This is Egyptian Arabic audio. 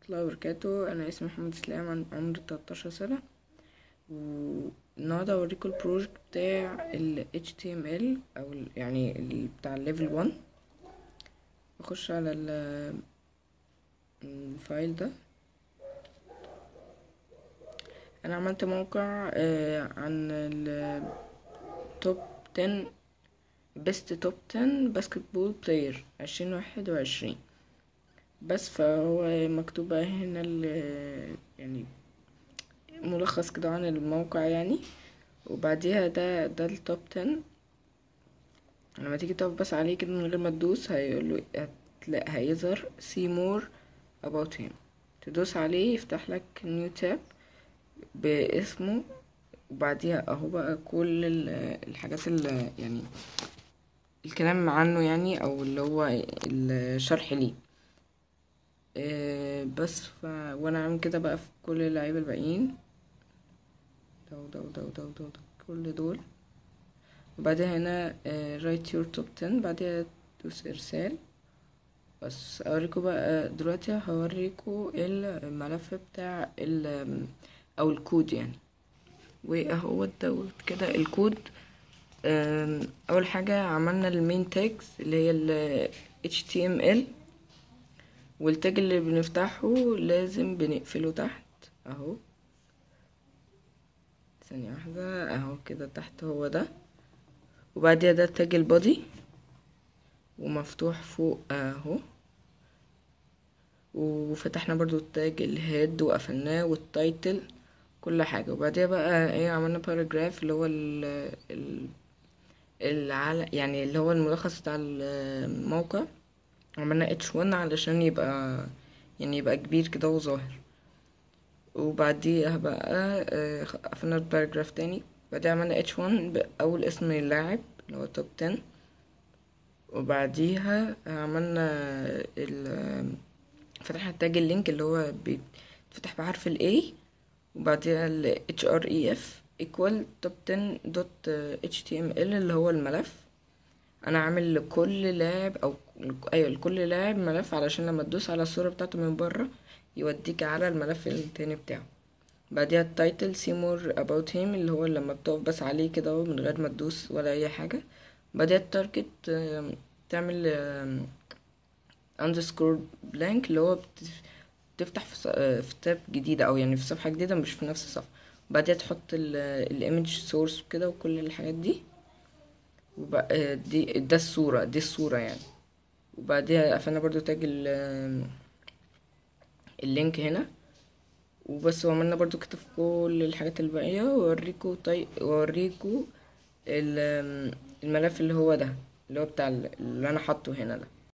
الله وبركاته انا اسمي محمد اسلام عن- عمري 13 سنة والنهاردة هوريكم البروجكت بتاع ال HTML او ال يعني ال بتاع الليفل 1 بخش على ال- الفايل ده انا عملت موقع آه، عن التوب 10 بيست توب 10 باسكت بول بلاير عشرين واحد وعشرين بس فهو مكتوب بقى هنا ال- يعني ملخص كده عن الموقع يعني وبعديها ده ده التوب 10 لما تيجي تقف بس عليه كده من غير ما تدوس هيقوله هتلاقي هيظهر see more about him تدوس عليه يفتح لك new tab باسمه وبعديها اهو بقى كل ال- الحاجات اللي يعني الكلام عنه يعني او اللي هو الشرح ليه آه، بس ف... وانا عامل كده بقى في كل اللعيبه الباقيين ده وده وده وده وده وده كل دول وبعدها هنا آه، write your top 10 بعدها دوس ارسال بس اوريكم بقى دلوقتي هوريكم الملف بتاع ال او الكود يعني واهو دوت كده الكود آم، اول حاجه عملنا المين تاجز اللي هي ال HTML والتاج اللي بنفتحه لازم بنقفله تحت اهو ثانية واحدة اهو كده تحت هو ده وبعديها ده تاج البادي ومفتوح فوق اهو وفتحنا برضو التاج الهيد وقفلناه والتايتل كل حاجة وبعديها بقى ايه عملنا باراجراف اللي هو ال ال العل... يعني اللي هو الملخص بتاع الموقع عملنا اتش 1 علشان يبقى يعني يبقى كبير كده وظاهر وبعديها بقى آه، قفلنا الباراجراف تاني بعدين عملنا اتش 1 بأول اسم اللاعب اللي هو توب 10 وبعديها عملنا ال فتحنا تاج اللينك اللي هو بيتفتح بحرف ال A وبعديها ال href equal top 10 dot html اللي هو الملف انا عامل لكل لاعب او ايوه لكل لاعب ملف علشان لما تدوس على الصورة بتاعته من بره يوديك على الملف التاني بتاعه بعديها التايتل see more about him اللي هو لما بتقف بس عليه كده اهو من غير ما تدوس ولا اي حاجة بعديها التارجت آم، تعمل آم، underscore blank اللي هو بت- بتفتح في, ص- آه، في تاب جديدة او يعني في صفحة جديدة مش في نفس الصفحة بعديها تحط الايمج سورس وكده وكل الحاجات دي وبقى دي ده الصورة دي الصورة يعني وبعديها قفلنا برضو تاج ال- اللينك هنا وبس وعملنا برضو كده في كل الحاجات الباقية ووريكو طي... ووريكو ال- الملف اللي هو ده اللي هو بتاع ال- اللي انا حاطه هنا ده